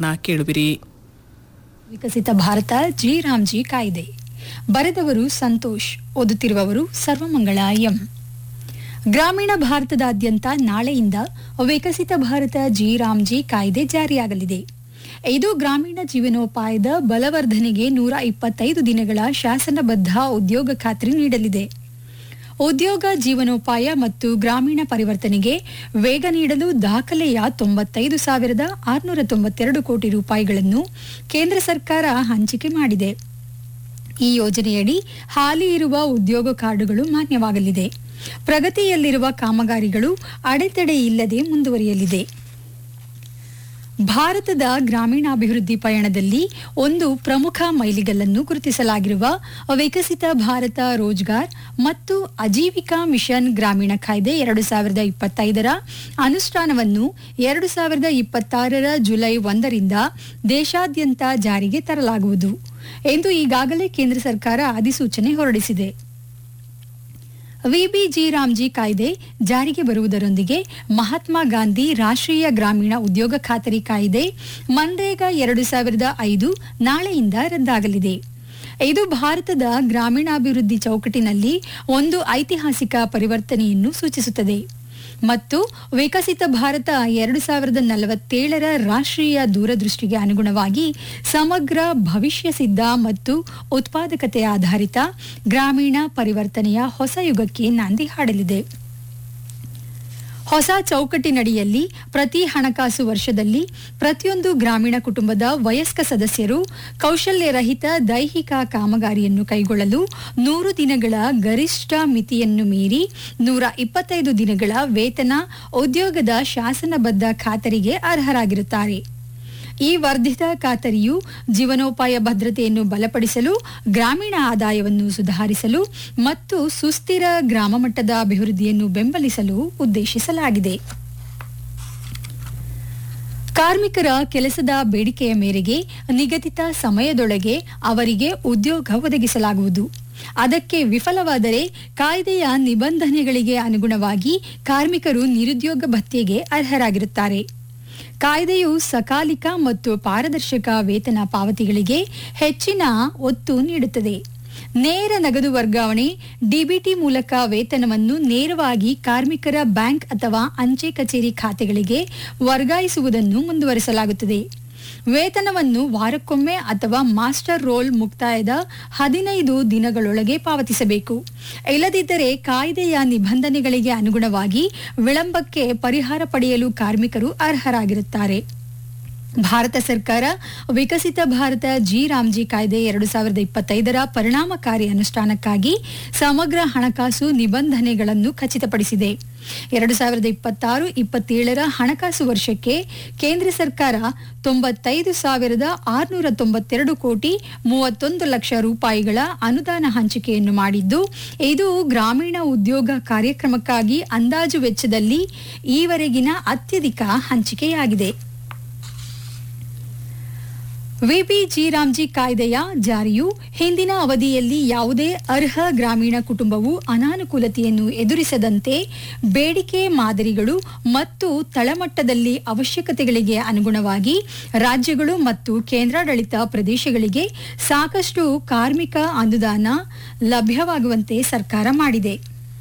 ಅವಲೋಕನ ಕೇಳುವಿರಿ ವಿಕಸಿತ ಭಾರತ ಜಿ ರಾಮ್ಜಿ ಕಾಯ್ದೆ ಬರೆದವರು ಸಂತೋಷ್ ಓದುತ್ತಿರುವವರು ಸರ್ವಮಂಗಳ ಎಂ ಗ್ರಾಮೀಣ ಭಾರತದಾದ್ಯಂತ ನಾಳೆಯಿಂದ ವಿಕಸಿತ ಭಾರತ ಜಿ ರಾಮ್ಜಿ ಕಾಯ್ದೆ ಜಾರಿಯಾಗಲಿದೆ ಇದು ಗ್ರಾಮೀಣ ಜೀವನೋಪಾಯದ ಬಲವರ್ಧನೆಗೆ ನೂರ ಇಪ್ಪತ್ತೈದು ದಿನಗಳ ಶಾಸನಬದ್ಧ ಉದ್ಯೋಗ ಖಾತ್ರಿ ನೀಡಲಿದೆ ಉದ್ಯೋಗ ಜೀವನೋಪಾಯ ಮತ್ತು ಗ್ರಾಮೀಣ ಪರಿವರ್ತನೆಗೆ ವೇಗ ನೀಡಲು ದಾಖಲೆಯ ತೊಂಬತ್ತೈದು ಸಾವಿರದ ಆರುನೂರ ತೊಂಬತ್ತೆರಡು ಕೋಟಿ ರೂಪಾಯಿಗಳನ್ನು ಕೇಂದ್ರ ಸರ್ಕಾರ ಹಂಚಿಕೆ ಮಾಡಿದೆ ಈ ಯೋಜನೆಯಡಿ ಹಾಲಿ ಇರುವ ಉದ್ಯೋಗ ಕಾರ್ಡುಗಳು ಮಾನ್ಯವಾಗಲಿದೆ ಪ್ರಗತಿಯಲ್ಲಿರುವ ಕಾಮಗಾರಿಗಳು ಅಡೆತಡೆ ಇಲ್ಲದೆ ಮುಂದುವರಿಯಲಿದೆ ಭಾರತದ ಗ್ರಾಮೀಣಾಭಿವೃದ್ಧಿ ಪಯಣದಲ್ಲಿ ಒಂದು ಪ್ರಮುಖ ಮೈಲಿಗಲ್ಲನ್ನು ಗುರುತಿಸಲಾಗಿರುವ ವಿಕಸಿತ ಭಾರತ ರೋಜ್ಗಾರ್ ಮತ್ತು ಅಜೀವಿಕಾ ಮಿಷನ್ ಗ್ರಾಮೀಣ ಕಾಯ್ದೆ ಎರಡು ಸಾವಿರದ ಇಪ್ಪತ್ತೈದರ ಅನುಷ್ಠಾನವನ್ನು ಎರಡು ಸಾವಿರದ ಇಪ್ಪತ್ತಾರರ ಜುಲೈ ಒಂದರಿಂದ ದೇಶಾದ್ಯಂತ ಜಾರಿಗೆ ತರಲಾಗುವುದು ಎಂದು ಈಗಾಗಲೇ ಕೇಂದ್ರ ಸರ್ಕಾರ ಅಧಿಸೂಚನೆ ಹೊರಡಿಸಿದೆ ವಿಬಿಜಿ ರಾಮ್ಜಿ ಕಾಯ್ದೆ ಜಾರಿಗೆ ಬರುವುದರೊಂದಿಗೆ ಮಹಾತ್ಮ ಗಾಂಧಿ ರಾಷ್ಟ್ರೀಯ ಗ್ರಾಮೀಣ ಉದ್ಯೋಗ ಖಾತರಿ ಕಾಯ್ದೆ ಮನ್ರೇಗಾ ಎರಡು ಸಾವಿರದ ಐದು ನಾಳೆಯಿಂದ ರದ್ದಾಗಲಿದೆ ಇದು ಭಾರತದ ಗ್ರಾಮೀಣಾಭಿವೃದ್ಧಿ ಚೌಕಟ್ಟಿನಲ್ಲಿ ಒಂದು ಐತಿಹಾಸಿಕ ಪರಿವರ್ತನೆಯನ್ನು ಸೂಚಿಸುತ್ತದೆ ಮತ್ತು ವಿಕಸಿತ ಭಾರತ ಎರಡು ಸಾವಿರದ ನಲವತ್ತೇಳರ ರಾಷ್ಟ್ರೀಯ ದೂರದೃಷ್ಟಿಗೆ ಅನುಗುಣವಾಗಿ ಸಮಗ್ರ ಭವಿಷ್ಯ ಸಿದ್ಧ ಮತ್ತು ಉತ್ಪಾದಕತೆ ಆಧಾರಿತ ಗ್ರಾಮೀಣ ಪರಿವರ್ತನೆಯ ಹೊಸ ಯುಗಕ್ಕೆ ನಾಂದಿ ಹಾಡಲಿದೆ ಹೊಸ ಚೌಕಟ್ಟಿನಡಿಯಲ್ಲಿ ಪ್ರತಿ ಹಣಕಾಸು ವರ್ಷದಲ್ಲಿ ಪ್ರತಿಯೊಂದು ಗ್ರಾಮೀಣ ಕುಟುಂಬದ ವಯಸ್ಕ ಸದಸ್ಯರು ಕೌಶಲ್ಯರಹಿತ ದೈಹಿಕ ಕಾಮಗಾರಿಯನ್ನು ಕೈಗೊಳ್ಳಲು ನೂರು ದಿನಗಳ ಗರಿಷ್ಠ ಮಿತಿಯನ್ನು ಮೀರಿ ನೂರ ಇಪ್ಪತ್ತೈದು ದಿನಗಳ ವೇತನ ಉದ್ಯೋಗದ ಶಾಸನಬದ್ಧ ಖಾತರಿಗೆ ಅರ್ಹರಾಗಿರುತ್ತಾರೆ ಈ ವರ್ಧಿತ ಖಾತರಿಯು ಜೀವನೋಪಾಯ ಭದ್ರತೆಯನ್ನು ಬಲಪಡಿಸಲು ಗ್ರಾಮೀಣ ಆದಾಯವನ್ನು ಸುಧಾರಿಸಲು ಮತ್ತು ಸುಸ್ಥಿರ ಗ್ರಾಮ ಮಟ್ಟದ ಅಭಿವೃದ್ಧಿಯನ್ನು ಬೆಂಬಲಿಸಲು ಉದ್ದೇಶಿಸಲಾಗಿದೆ ಕಾರ್ಮಿಕರ ಕೆಲಸದ ಬೇಡಿಕೆಯ ಮೇರೆಗೆ ನಿಗದಿತ ಸಮಯದೊಳಗೆ ಅವರಿಗೆ ಉದ್ಯೋಗ ಒದಗಿಸಲಾಗುವುದು ಅದಕ್ಕೆ ವಿಫಲವಾದರೆ ಕಾಯ್ದೆಯ ನಿಬಂಧನೆಗಳಿಗೆ ಅನುಗುಣವಾಗಿ ಕಾರ್ಮಿಕರು ನಿರುದ್ಯೋಗ ಭತ್ಯೆಗೆ ಅರ್ಹರಾಗಿರುತ್ತಾರೆ ಕಾಯ್ದೆಯು ಸಕಾಲಿಕ ಮತ್ತು ಪಾರದರ್ಶಕ ವೇತನ ಪಾವತಿಗಳಿಗೆ ಹೆಚ್ಚಿನ ಒತ್ತು ನೀಡುತ್ತದೆ ನೇರ ನಗದು ವರ್ಗಾವಣೆ ಡಿಬಿಟಿ ಮೂಲಕ ವೇತನವನ್ನು ನೇರವಾಗಿ ಕಾರ್ಮಿಕರ ಬ್ಯಾಂಕ್ ಅಥವಾ ಅಂಚೆ ಕಚೇರಿ ಖಾತೆಗಳಿಗೆ ವರ್ಗಾಯಿಸುವುದನ್ನು ಮುಂದುವರಿಸಲಾಗುತ್ತದೆ ವೇತನವನ್ನು ವಾರಕ್ಕೊಮ್ಮೆ ಅಥವಾ ಮಾಸ್ಟರ್ ರೋಲ್ ಮುಕ್ತಾಯದ ಹದಿನೈದು ದಿನಗಳೊಳಗೆ ಪಾವತಿಸಬೇಕು ಇಲ್ಲದಿದ್ದರೆ ಕಾಯ್ದೆಯ ನಿಬಂಧನೆಗಳಿಗೆ ಅನುಗುಣವಾಗಿ ವಿಳಂಬಕ್ಕೆ ಪರಿಹಾರ ಪಡೆಯಲು ಕಾರ್ಮಿಕರು ಅರ್ಹರಾಗಿರುತ್ತಾರೆ ಭಾರತ ಸರ್ಕಾರ ವಿಕಸಿತ ಭಾರತ ಜಿ ರಾಮ್ಜಿ ಕಾಯ್ದೆ ಎರಡು ಸಾವಿರದ ಇಪ್ಪತ್ತೈದರ ಪರಿಣಾಮಕಾರಿ ಅನುಷ್ಠಾನಕ್ಕಾಗಿ ಸಮಗ್ರ ಹಣಕಾಸು ನಿಬಂಧನೆಗಳನ್ನು ಖಚಿತಪಡಿಸಿದೆ ಎರಡು ಸಾವಿರದ ಇಪ್ಪತ್ತಾರು ಇಪ್ಪತ್ತೇಳರ ಹಣಕಾಸು ವರ್ಷಕ್ಕೆ ಕೇಂದ್ರ ಸರ್ಕಾರ ತೊಂಬತ್ತೈದು ಸಾವಿರದ ಆರುನೂರ ತೊಂಬತ್ತೆರಡು ಕೋಟಿ ಮೂವತ್ತೊಂದು ಲಕ್ಷ ರೂಪಾಯಿಗಳ ಅನುದಾನ ಹಂಚಿಕೆಯನ್ನು ಮಾಡಿದ್ದು ಇದು ಗ್ರಾಮೀಣ ಉದ್ಯೋಗ ಕಾರ್ಯಕ್ರಮಕ್ಕಾಗಿ ಅಂದಾಜು ವೆಚ್ಚದಲ್ಲಿ ಈವರೆಗಿನ ಅತ್ಯಧಿಕ ಹಂಚಿಕೆಯಾಗಿದೆ ವಿಬಿಜಿ ರಾಮ್ಜಿ ಕಾಯ್ದೆಯ ಜಾರಿಯು ಹಿಂದಿನ ಅವಧಿಯಲ್ಲಿ ಯಾವುದೇ ಅರ್ಹ ಗ್ರಾಮೀಣ ಕುಟುಂಬವು ಅನಾನುಕೂಲತೆಯನ್ನು ಎದುರಿಸದಂತೆ ಬೇಡಿಕೆ ಮಾದರಿಗಳು ಮತ್ತು ತಳಮಟ್ಟದಲ್ಲಿ ಅವಶ್ಯಕತೆಗಳಿಗೆ ಅನುಗುಣವಾಗಿ ರಾಜ್ಯಗಳು ಮತ್ತು ಕೇಂದ್ರಾಡಳಿತ ಪ್ರದೇಶಗಳಿಗೆ ಸಾಕಷ್ಟು ಕಾರ್ಮಿಕ ಅನುದಾನ ಲಭ್ಯವಾಗುವಂತೆ ಸರ್ಕಾರ ಮಾಡಿದೆ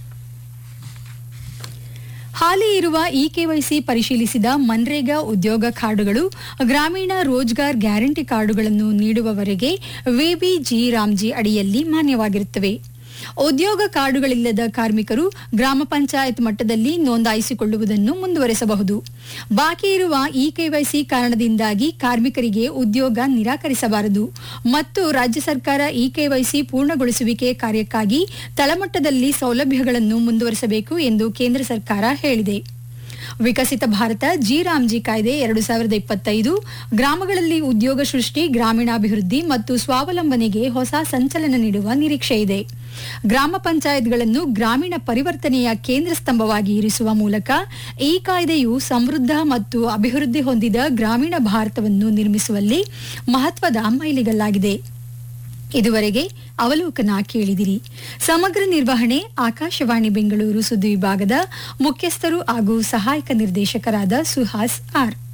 ಹಾಲಿ ಇರುವ ಇ ಕೆವೈಸಿ ಪರಿಶೀಲಿಸಿದ ಮನ್ರೇಗಾ ಉದ್ಯೋಗ ಕಾರ್ಡುಗಳು ಗ್ರಾಮೀಣ ರೋಜ್ಗಾರ್ ಗ್ಯಾರಂಟಿ ಕಾರ್ಡುಗಳನ್ನು ನೀಡುವವರೆಗೆ ವಿಬಿಜಿ ರಾಮ್ಜಿ ಅಡಿಯಲ್ಲಿ ಮಾನ್ಯವಾಗಿರುತ್ತವೆ ಉದ್ಯೋಗ ಕಾರ್ಡುಗಳಿಲ್ಲದ ಕಾರ್ಮಿಕರು ಗ್ರಾಮ ಪಂಚಾಯತ್ ಮಟ್ಟದಲ್ಲಿ ನೋಂದಾಯಿಸಿಕೊಳ್ಳುವುದನ್ನು ಮುಂದುವರೆಸಬಹುದು ಬಾಕಿ ಇರುವ ಇ ಕೆವೈಸಿ ಕಾರಣದಿಂದಾಗಿ ಕಾರ್ಮಿಕರಿಗೆ ಉದ್ಯೋಗ ನಿರಾಕರಿಸಬಾರದು ಮತ್ತು ರಾಜ್ಯ ಸರ್ಕಾರ ಇ ಕೆವೈಸಿ ಪೂರ್ಣಗೊಳಿಸುವಿಕೆ ಕಾರ್ಯಕ್ಕಾಗಿ ತಳಮಟ್ಟದಲ್ಲಿ ಸೌಲಭ್ಯಗಳನ್ನು ಮುಂದುವರೆಸಬೇಕು ಎಂದು ಕೇಂದ್ರ ಸರ್ಕಾರ ಹೇಳಿದೆ ವಿಕಸಿತ ಭಾರತ ಜಿ ರಾಮ್ಜಿ ಕಾಯ್ದೆ ಎರಡು ಸಾವಿರದ ಇಪ್ಪತ್ತೈದು ಗ್ರಾಮಗಳಲ್ಲಿ ಉದ್ಯೋಗ ಸೃಷ್ಟಿ ಗ್ರಾಮೀಣಾಭಿವೃದ್ಧಿ ಮತ್ತು ಸ್ವಾವಲಂಬನೆಗೆ ಹೊಸ ಸಂಚಲನ ನೀಡುವ ನಿರೀಕ್ಷೆ ಇದೆ ಗ್ರಾಮ ಪಂಚಾಯತ್ಗಳನ್ನು ಗ್ರಾಮೀಣ ಪರಿವರ್ತನೆಯ ಕೇಂದ್ರ ಸ್ತಂಭವಾಗಿ ಇರಿಸುವ ಮೂಲಕ ಈ ಕಾಯ್ದೆಯು ಸಮೃದ್ಧ ಮತ್ತು ಅಭಿವೃದ್ಧಿ ಹೊಂದಿದ ಗ್ರಾಮೀಣ ಭಾರತವನ್ನು ನಿರ್ಮಿಸುವಲ್ಲಿ ಮಹತ್ವದ ಮೈಲಿಗಲ್ಲಾಗಿದೆ ಇದುವರೆಗೆ ಅವಲೋಕನ ಕೇಳಿದಿರಿ ಸಮಗ್ರ ನಿರ್ವಹಣೆ ಆಕಾಶವಾಣಿ ಬೆಂಗಳೂರು ಸುದ್ದಿ ವಿಭಾಗದ ಮುಖ್ಯಸ್ಥರು ಹಾಗೂ ಸಹಾಯಕ ನಿರ್ದೇಶಕರಾದ ಸುಹಾಸ್ ಆರ್